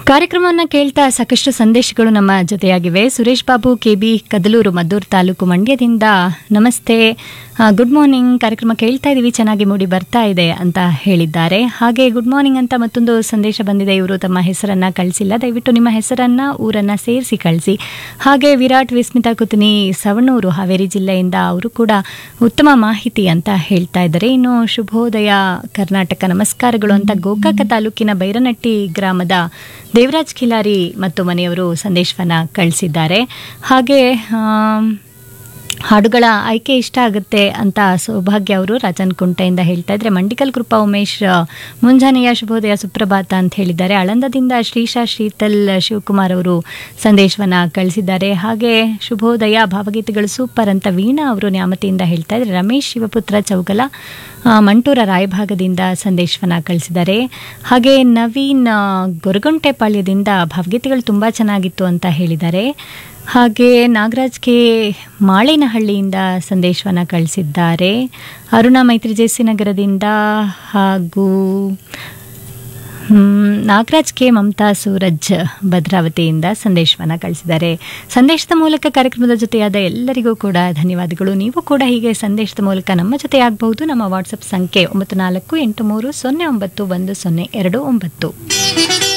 ಕಾರ್ಯಕ್ರಮವನ್ನು ಕೇಳ್ತಾ ಸಾಕಷ್ಟು ಸಂದೇಶಗಳು ನಮ್ಮ ಜೊತೆಯಾಗಿವೆ ಸುರೇಶ್ ಬಾಬು ಕೆಬಿ ಕದಲೂರು ಮದ್ದೂರು ತಾಲೂಕು ಮಂಡ್ಯದಿಂದ ನಮಸ್ತೆ ಆ, ಗುಡ್ ಮಾರ್ನಿಂಗ್ ಕಾರ್ಯಕ್ರಮ ಕೇಳ್ತಾ ಇದೀವಿ ಚೆನ್ನಾಗಿ ಮೂಡಿ ಬರ್ತಾ ಇದೆ ಅಂತ ಹೇಳಿದ್ದಾರೆ ಹಾಗೆ ಗುಡ್ ಮಾರ್ನಿಂಗ್ ಅಂತ ಮತ್ತೊಂದು ಸಂದೇಶ ಬಂದಿದೆ ಇವರು ತಮ್ಮ ಹೆಸರನ್ನ ಕಳಿಸಿಲ್ಲ ದಯವಿಟ್ಟು ನಿಮ್ಮ ಹೆಸರನ್ನ ಊರನ್ನ ಸೇರಿಸಿ ಕಳಿಸಿ ಹಾಗೆ ವಿರಾಟ್ ವಿಸ್ಮಿತಾ ಕುತನಿ ಸವಣೂರು ಹಾವೇರಿ ಜಿಲ್ಲೆಯಿಂದ ಅವರು ಕೂಡ ಉತ್ತಮ ಮಾಹಿತಿ ಅಂತ ಹೇಳ್ತಾ ಇದ್ದಾರೆ ಇನ್ನು ಶುಭೋದಯ ಕರ್ನಾಟಕ ನಮಸ್ಕಾರಗಳು ಅಂತ ಗೋಕಾಕ ತಾಲೂಕಿನ ಬೈರನಟ್ಟಿ ಗ್ರಾಮದ ದೇವರಾಜ್ ಖಿಲಾರಿ ಮತ್ತು ಮನೆಯವರು ಸಂದೇಶವನ್ನ ಕಳಿಸಿದ್ದಾರೆ ಹಾಗೆ ಆಮ್, ಹಾಡುಗಳ ಆಯ್ಕೆ ಇಷ್ಟ ಆಗುತ್ತೆ ಅಂತ ಸೌಭಾಗ್ಯ ಅವರು ರಾಜನ್ ಕುಂಟೆಯಿಂದ ಹೇಳ್ತಾ ಇದ್ರೆ ಮಂಡಿಕಲ್ ಕೃಪಾ ಉಮೇಶ್ ಆ, ಮುಂಜಾನೆಯ ಶುಭೋದಯ ಸುಪ್ರಭಾತ ಅಂತ ಹೇಳಿದ್ದಾರೆ ಆಳಂದದಿಂದ ಶ್ರೀಶಾ ಶ್ರೀತಲ್ ಶಿವಕುಮಾರ್ ಅವರು ಸಂದೇಶವನ್ನ ಕಳಿಸಿದ್ದಾರೆ ಹಾಗೆ ಶುಭೋದಯ ಭಾವಗೀತೆಗಳು ಸೂಪರ್ ಅಂತ ವೀಣಾ ಅವರು ನ್ಯಾಮತಿಯಿಂದ ಹೇಳ್ತಾ ಇದ್ರೆ ರಮೇಶ್ ಶಿವಪುತ್ರ ಚೌಗಲ ಆ, ಮಂಟೂರ ರಾಯಭಾಗದಿಂದ ಸಂದೇಶವನ್ನ ಕಳಿಸಿದ್ದಾರೆ ಹಾಗೆ ನವೀನ್ ಆ, ಗೊರಗುಂಟೆಪಾಳ್ಯದಿಂದ ಭಾವಗೀತೆಗಳು ತುಂಬ ಚೆನ್ನಾಗಿತ್ತು ಅಂತ ಹೇಳಿದ್ದಾರೆ ಹಾಗೆ ನಾಗರಾಜ್ ಕೆ ಮಾಳೇನಹಳ್ಳಿಯಿಂದ ಸಂದೇಶವನ್ನ ಕಳಿಸಿದ್ದಾರೆ ಅರುಣಾ ಮೈತ್ರಿ ಜೆಸಿ ನಗರದಿಂದ ಹಾಗೂ ಹ್ಮ್, ನಾಗರಾಜ್ ಕೆ ಮಮತಾ ಸೂರಜ್ ಭದ್ರಾವತಿಯಿಂದ ಸಂದೇಶವನ್ನ ಕಳಿಸಿದ್ದಾರೆ ಸಂದೇಶದ ಮೂಲಕ ಕಾರ್ಯಕ್ರಮದ ಜೊತೆಯಾದ ಎಲ್ಲರಿಗೂ ಕೂಡ ಧನ್ಯವಾದಗಳು ನೀವು ಕೂಡ ಹೀಗೆ ಸಂದೇಶದ ಮೂಲಕ ನಮ್ಮ ಜೊತೆ ಆಗಬಹುದು ನಮ್ಮ ವಾಟ್ಸಪ್ ಸಂಖ್ಯೆ ಒಂಬತ್ತು ನಾಲ್ಕು ಎಂಟು ಮೂರು ಸೊನ್ನೆ ಒಂಬತ್ತು ಒಂದು ಸೊನ್ನೆ ಎರಡು ಒಂಬತ್ತು